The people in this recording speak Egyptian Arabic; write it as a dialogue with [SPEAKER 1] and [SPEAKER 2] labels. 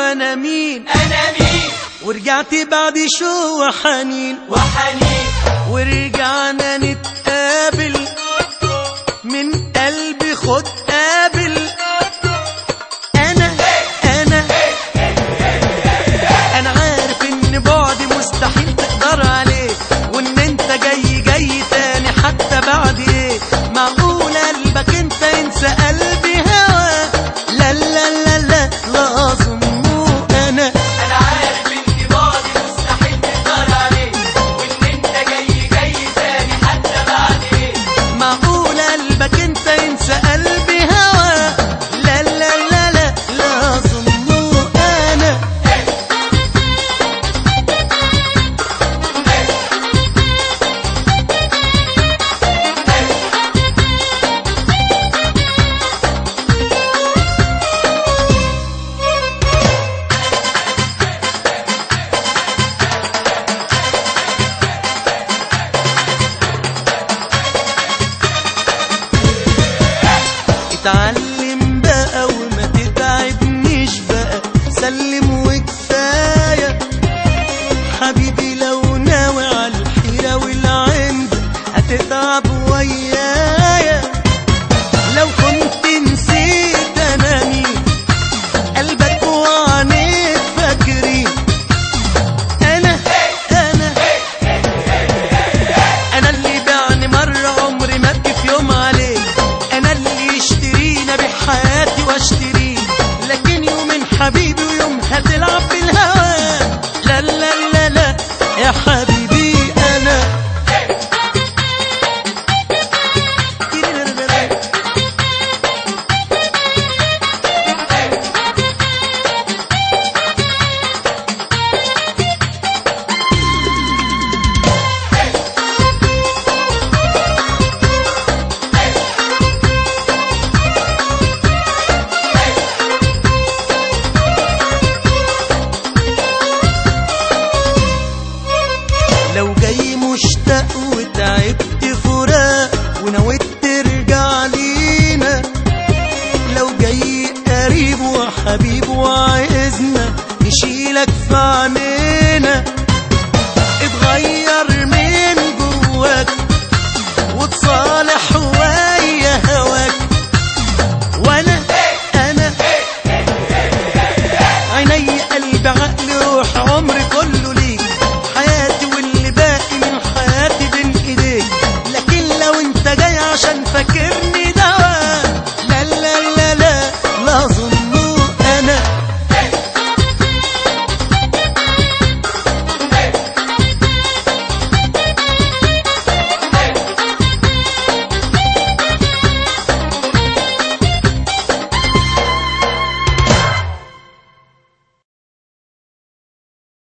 [SPEAKER 1] انا مين
[SPEAKER 2] انا مين
[SPEAKER 1] ورجعت بعد شو وحنين
[SPEAKER 2] وحنين
[SPEAKER 1] ورجعنا نتقابل من قلبي خد قابل انا انا انا عارف ان بعدي مستحيل تقدر عليه وان انت جاي جاي تاني حتى بعد ايه معقول قلبك انت ينسى قلبي هوا لا لا لا لا لازم مو انا
[SPEAKER 2] انا عارف ان بعدي مستحيل تقدر عليه وان انت جاي جاي تاني حتى بعد ايه
[SPEAKER 1] معقول قلبك انت ينسى قلبي هوا لا لا لا لا لازم مو انا اتعلم بقى وما تتعبنيش بقى سلم وكفايه حبيبي لو ناوي على الحيرة والعند هتتعب ويايا لو كنت نسيت انا مين قلبك وعينيك فاكرين انا انا انا اللي بعني مرة عمري ما ابكي في يوم عليه انا اللي يشترينا بحياتي واشتريه لكن يوم حبيبي ويوم هتلعب بالهوى لا لا لا لا يا حبيبي انا لو جاي مشتاق وتعبت فراق ونويت ترجع لينا لو جاي قريب وحبيب وعايزنا نشيلك في عينينا اتغير من جواك وتصالح ويا هواك وانا انا عيني قلبي عقلي روح عمري كله ليك حياتي واللي باقي من حياتي بين ايديك لكن لو انت جاي عشان فاكرني